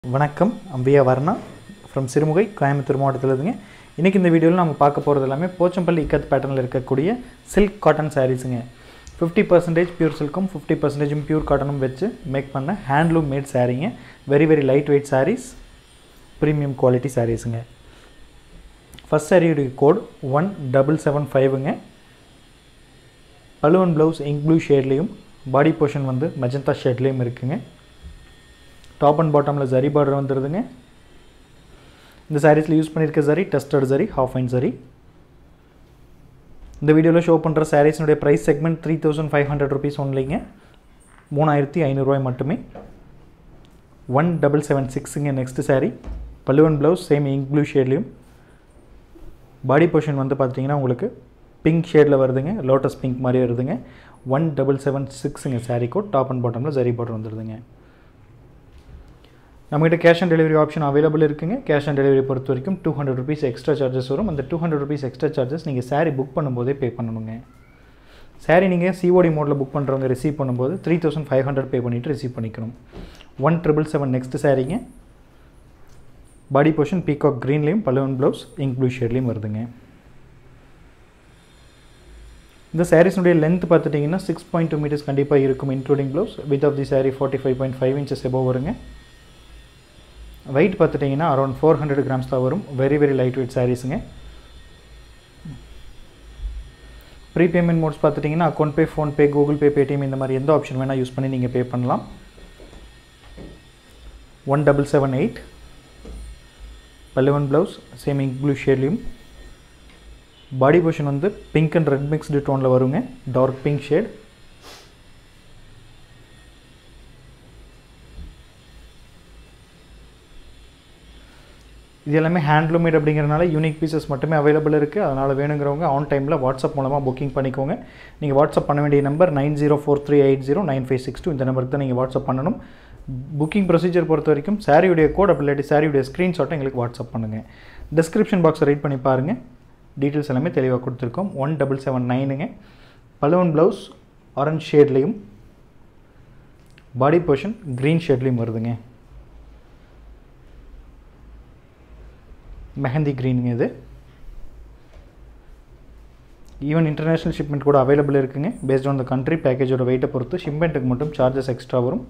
வணக்கம் அம்பியா வர்ணா ஃப்ரம் சிறுமுகை கோயம்புத்தூர் மாவட்டத்தில் இருந்துங்க இன்றைக்கி இந்த வீடியோவில் நம்ம பார்க்க போகிறது எல்லாமே போச்சம்பள்ளி இக்கத் பேட்டர்னில் இருக்கக்கூடிய சில்க் காட்டன் சாரீஸுங்க ஃபிஃப்டி பர்சன்டேஜ் பியூர் சில்க்கும் ஃபிஃப்டி பர்சன்டேஜும் பியூர் காட்டனும் வச்சு மேக் பண்ண ஹேண்ட்லூம் மேட் சாரீங்க very very light weight saris premium quality சாரீஸுங்க ஃபஸ்ட் சாரியுடைய கோட் ஒன் டபுள் செவன் ஃபைவுங்க பலுவன் ப்ளவுஸ் இங்க் ப்ளூ ஷேட்லேயும் பாடி போர்ஷன் வந்து மெஜந்தா ஷேட்லேயும் இருக்குங்க டாப் அண்ட் பாட்டமில் ஜரி பார்டர் வந்துடுதுங்க இந்த சாரீஸில் யூஸ் பண்ணியிருக்க சரி டெஸ்டட் சரி ஹாஃப் ஐன் சரி இந்த வீடியோவில் ஷோ பண்ணுற சாரீஸினுடைய price segment three thousand five hundred rupees ஒன்லிங்க மூணாயிரத்தி ஐநூறுரூவாய் மட்டுமே ஒன் டபுள் செவன் சிக்ஸுங்க next sari pallu and blouse same ink blue ஷேட்லேயும் பாடி போர்ஷன் வந்து பார்த்தீங்கன்னா உங்களுக்கு பிங்க் ஷேடில் வருதுங்க லோட்டஸ் பிங்க் மாதிரி வருதுங்க ஒன் டபுள் செவன் சிக்ஸுங்க சாரீ கோட் டாப் அண்ட் பாட்டமில் ஜரி பார்டர் வந்துடுதுங்க நம்மகிட்ட cash on delivery option available இருக்குங்க கேஷ் ஆன் டெலிவரி பொறுத்த வரைக்கும் two hundred rupees extra charges வரும் அந்த two hundred rupees extra charges நீங்கள் சாரீ புக் பண்ணும்போதே பே பண்ணணுங்க சாரீ நீங்கள் சிஓடி மோடில் புக் பண்ணுறவங்க ரிசீவ் பண்ணும்போது three thousand five hundred pay பண்ணிவிட்டு ரிசீவ் பண்ணிக்கணும் ஒன் ட்ரிபிள் செவன் நெக்ஸ்ட் சாரீங்க பாடி போர்ஷன் பீகாக் க்ரீன்லேயும் பலூன் ப்ளவுஸ் இங்க் ப்ளூ ஷேட்லேயும் வருதுங்க இந்த சாரீஸ்னுடைய லென்த் பார்த்துட்டிங்கன்னா சிக்ஸ் பாயிண்ட் டூ மீட்டர்ஸ் கண்டிப்பாக இருக்கும் including blouse with of the sari forty five point five inches above வருங்க வெயிட் பார்த்துட்டிங்கன்னா அரௌண்ட் ஃபோர் ஹண்ட்ரட் கிராம்ஸ் தான் வரும் வெரி வெரி லைட் வெயிட் சாரீஸுங்க ப்ரீ பேமெண்ட் மோட்ஸ் பார்த்துட்டிங்கன்னா account pay PhonePe Google Pay Paytm இந்த மாதிரி எந்த ஆப்ஷன் வேணால் யூஸ் பண்ணி நீங்கள் பே பண்ணலாம் one double seven eight pallu and blouse same ink blue ஷேட்லேயும் பாடி போர்ஷன் வந்து பிங்க் அண்ட் ரெட் மிக்ஸ்டு டோனில் வருங்க டார்க் பிங்க் ஷேட் இது எல்லாமே ஹேண்ட்லூமேட் அப்படிங்கிறனால யூனிக் பீசஸ் மட்டுமே அவைலபிள் இருக்குது அதனால் வேணுங்கிறவங்க ஆன் டைமில் வாட்ஸ்அப் மூலமாக புக்கிங் பண்ணிக்கோங்க நீங்கள் வாட்ஸ்அப் பண்ண வேண்டிய number nine zero four three eight zero nine five six two இந்த நம்பருக்கு தான் நீங்கள் வாட்ஸ்அப் பண்ணணும் புக்கிங் ப்ரொசீஜர் பொறுத்த வரைக்கும் சாரியுடைய கோட் அப்படி இல்லாட்டி சாரியுடைய ஸ்க்ரீன்ஷாட்டை எங்களுக்கு வாட்ஸ்அப் பண்ணுங்கள் டிஸ்கிரிப்ஷன் பாக்ஸை ரீட் பண்ணி பாருங்கள் டீட்டெயில்ஸ் எல்லாமே தெளிவாக கொடுத்துருக்கோம் ஒன் டபுள் செவன் நைனுங்க பலூன் ப்ளவுஸ் ஆரஞ்ச் ஷேட்லேயும் பாடி போர்ஷன் க்ரீன் ஷேட்லேயும் வருதுங்க மெஹந்தி க்ரீனுங்க இது ஈவன் இன்டர்நேஷ்னல் ஷிப்மெண்ட் கூட அவைலபிள் இருக்குங்க பேஸ்ட் ஆன் த கண்ட்ரி பேக்கேஜோட வெயிட்டை பொறுத்து ஷிப்மெண்ட்டுக்கு மட்டும் சார்ஜஸ் எக்ஸ்ட்ரா வரும்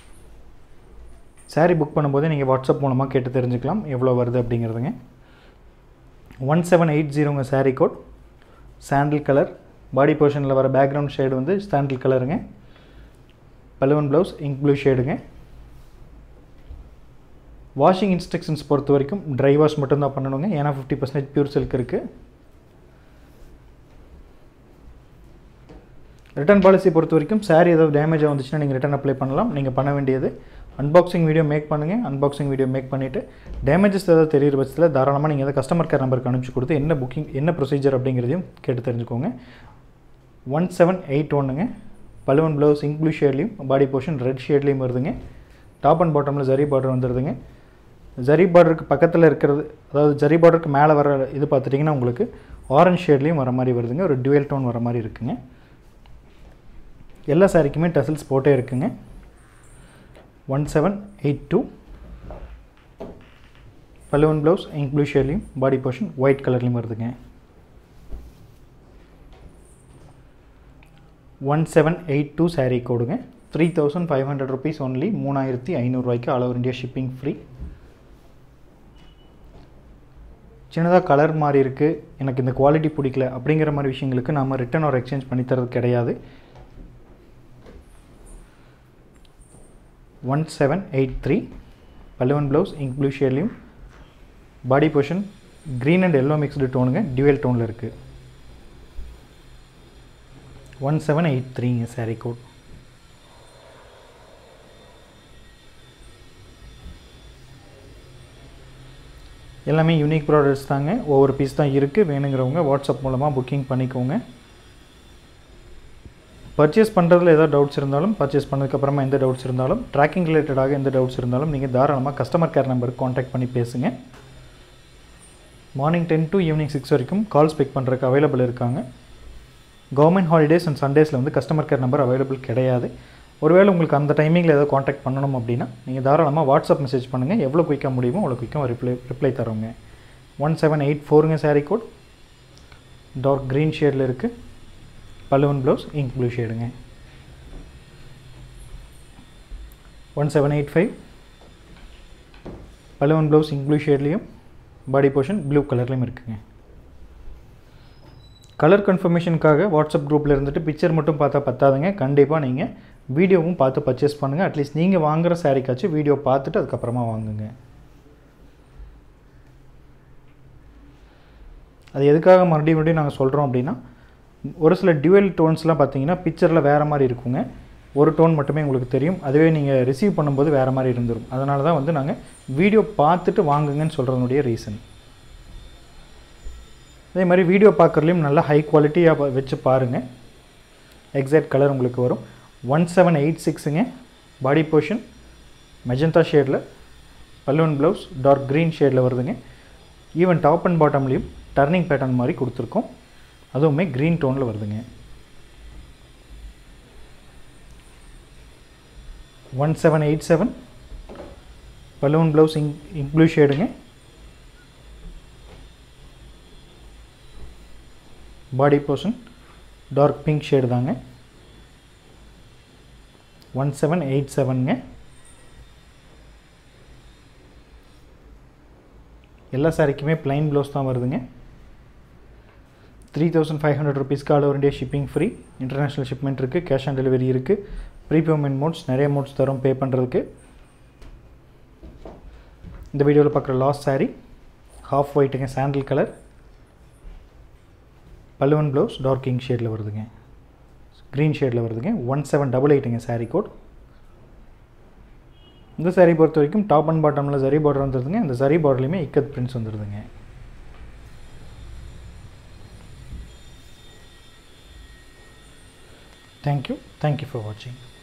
சாரீ புக் பண்ணும்போது நீங்கள் வாட்ஸ்அப் மூலமாக கேட்டு தெரிஞ்சுக்கலாம் எவ்வளோ வருது அப்படிங்கிறதுங்க ஒன் செவன் எயிட் ஜீரோங்க sari code sandal colour body போர்ஷனில் வர பேக்ரவுண்ட் ஷேடு வந்து சாண்டில் கலருங்க பலுவன் ப்ளவுஸ் இங்க் ப்ளூ ஷேடுங்க வாஷிங் இன்ஸ்ட்ரக்ஷன்ஸ் பொறுத்த வரைக்கும் ட்ரை வாஷ் மட்டும்தான் பண்ணணுங்க ஏன்னா ஃபிஃப்டி பர்சன்டேஜ் பியூர் சில்க் இருக்குது ரிட்டர்ன் பாலிசி பொறுத்த வரைக்கும் சாரீ ஏதாவது டேமேஜாக வந்துச்சுன்னா நீங்கள் ரிட்டர்ன் அப்ளை பண்ணலாம் நீங்கள் பண்ண வேண்டியது அன்பாக்சிங் வீடியோ மேக் பண்ணுங்கள் அன்பாக்சிங் வீடியோ மேக் பண்ணிவிட்டு டேமேஜஸ் ஏதாவது தெரியிற பட்சத்தில் தாராளமாக நீங்கள் எதாவது கஸ்டமர் கேர் நம்பருக்கு அனுப்பிச்சு கொடுத்து என்ன புக்கிங் என்ன ப்ரொசீஜர் அப்படிங்கிறதையும் கேட்டு தெரிஞ்சுக்கோங்க ஒன் செவன் எயிட் ஒன்றுங்க பலுவன் ப்ளவுஸ் இங்க் ப்ளூ ஷேட்லேயும் பாடி போர்ஷன் ரெட் ஷேட்லேயும் வருதுங்க டாப் அண்ட் பாட்டமில் ஜரி பார்டர் வந்துடுதுங்க ஜரி பார்டருக்கு பக்கத்தில் இருக்கிறது அதாவது ஜரி பார்டருக்கு மேலே வர இது பார்த்துட்டிங்கன்னா உங்களுக்கு ஆரஞ்ச் ஷேட்லேயும் வர மாதிரி வருதுங்க ஒரு டுவெல் டோன் வர மாதிரி இருக்குங்க எல்லா சாரிக்குமே டசில்ஸ் போட்டே இருக்குங்க one seven eight two pallu and blouse ink blue ஷேட்லேயும் பாடி போர்ஷன் ஒயிட் கலர்லேயும் வருதுங்க one seven eight two sari கோடுங்க three thousand five hundred rupees only மூணாயிரத்தி ஐநூறுரூவாய்க்கு all over India shipping free சின்னதாக கலர் மாதிரி இருக்குது எனக்கு இந்த குவாலிட்டி பிடிக்கல அப்படிங்கிற மாதிரி விஷயங்களுக்கு நாம் ரிட்டன் ஒரு எக்ஸ்சேஞ்ச் பண்ணி தரது கிடையாது one seven eight three pallu and blouse ink blue ஷேட்லேயும் body portion green and yellow mixed டோனுங்க டியூவல் டோனில் இருக்குது ஒன் செவன் எயிட் த்ரீங்க சாரீ கோட் எல்லாமே யூனிக் ப்ராடக்ட்ஸ் தாங்க ஒவ்வொரு பீஸ் தான் இருக்குது வேணுங்கிறவங்க வாட்ஸ்அப் மூலமாக புக்கிங் பண்ணிக்கோங்க பர்ச்சேஸ் பண்ணுறதுல ஏதாவது டவுட்ஸ் இருந்தாலும் பர்ச்சேஸ் பண்ணதுக்கப்புறமா எந்த டவுட்ஸ் இருந்தாலும் ட்ராக்கிங் ரிலேட்டடாக எந்த டவுட்ஸ் இருந்தாலும் நீங்கள் தாராளமாக கஸ்டமர் கேர் நம்பருக்கு காண்டாக்ட் பண்ணி பேசுங்க morning ten to evening six வரைக்கும் கால்ஸ் பிக் பண்ணுறதுக்கு அவைலபிள் இருக்காங்க கவர்மெண்ட் ஹாலிடேஸ் அண்ட் சண்டேஸில் வந்து கஸ்டமர் கேர் நம்பர் அவைலபிள் கிடையாது ஒருவேளை உங்களுக்கு அந்த டைமிங்கில் ஏதாவது காண்டாக்ட் பண்ணணும் அப்படின்னா நீங்கள் தாராளமாக வாட்ஸ்அப் மெசேஜ் பண்ணுங்கள் எவ்வளோ குயிக்காக முடியுமோ அவ்வளோ குயிக்காக ரிப்ளை ரிப்ளை தரோங்க ஒன் செவன் எயிட் ஃபோருங்க சாரீ கோட் டார்க் க்ரீன் ஷேடில் இருக்குது பல்லுவன் ப்ளவுஸ் இங்க் ப்ளூ ஷேடுங்க one seven eight five pallu and blouse ink blue ஷேட்லேயும் பாடி போர்ஷன் ப்ளூ கலர்லேயும் இருக்குங்க கலர் கன்ஃபர்மேஷனுக்காக வாட்ஸ்அப் குரூப்பில் இருந்துட்டு பிக்சர் மட்டும் பார்த்தா பத்தாதுங்க கண்டிப்பாக நீங்கள் வீடியோவும் பார்த்து பர்ச்சேஸ் பண்ணுங்கள் அட்லீஸ்ட் நீங்கள் வாங்குகிற சாரீக்காச்சும் வீடியோ பார்த்துட்டு அதுக்கப்புறமா வாங்குங்க அது எதுக்காக மறுபடியும் மறுபடியும் நாங்கள் சொல்கிறோம் அப்படின்னா ஒரு சில டியூவல் டோன்ஸ்லாம் பார்த்தீங்கன்னா பிக்சரில் வேறு மாதிரி இருக்குங்க ஒரு டோன் மட்டுமே உங்களுக்கு தெரியும் அதுவே நீங்கள் ரிசீவ் பண்ணும்போது வேறு மாதிரி இருந்துடும் அதனால தான் வந்து நாங்கள் வீடியோ பார்த்துட்டு வாங்குங்கன்னு சொல்கிறதுனுடைய ரீசன் அதே மாதிரி வீடியோ பார்க்குறதுலையும் நல்லா ஹை குவாலிட்டியாக வச்சு பாருங்கள் எக்ஸாக்ட் கலர் உங்களுக்கு வரும் ஒன் செவன் எயிட் சிக்ஸுங்க பாடி போர்ஷன் மெஜந்தா ஷேடில் பல்லுவன் ப்ளவுஸ் டார்க் க்ரீன் ஷேடில் வருதுங்க ஈவன் டாப் அண்ட் பாட்டம்லேயும் டர்னிங் பேட்டர்ன் மாதிரி கொடுத்துருக்கோம் அதுவுமே க்ரீன் டோனில் வருதுங்க one seven eight seven pallu and blouse ink ink blue ஷேடுங்க body portion dark pink shade தாங்க ஒன் செவன் எயிட் செவனுங்க எல்லா சாரிக்குமே ப்ளைன் ப்ளவுஸ் தான் வருதுங்க த்ரீ தௌசண்ட் ஃபைவ் ஹண்ட்ரட் ருபீஸ்க்கு all over India shipping free international shipment இருக்குது கேஷ் ஆன் டெலிவரி இருக்குது ப்ரீ பேமெண்ட் மோட்ஸ் நிறைய மோட்ஸ் தரும் பே பண்ணுறதுக்கு இந்த வீடியோவில் பார்க்குற லாஸ்ட் சாரீ ஹாஃப் ஒயிட்டுங்க sandal colour pallu and blouse dark king ஷேடில் வருதுங்க க்ரீன் ஷேடில் வருதுங்க ஒன் செவன் டபுள் எயிட்டுங்க சாரீ கோட் இந்த சாரீ பொறுத்த வரைக்கும் டாப் அண்ட் பாட்டமில் சரி பார்டர் வந்துருதுங்க இந்த சரி பார்டர்லையுமே இக்கத் பிரிண்ட்ஸ் வந்துடுதுங்க தேங்க்யூ தேங்க்யூ ஃபார் வாட்சிங்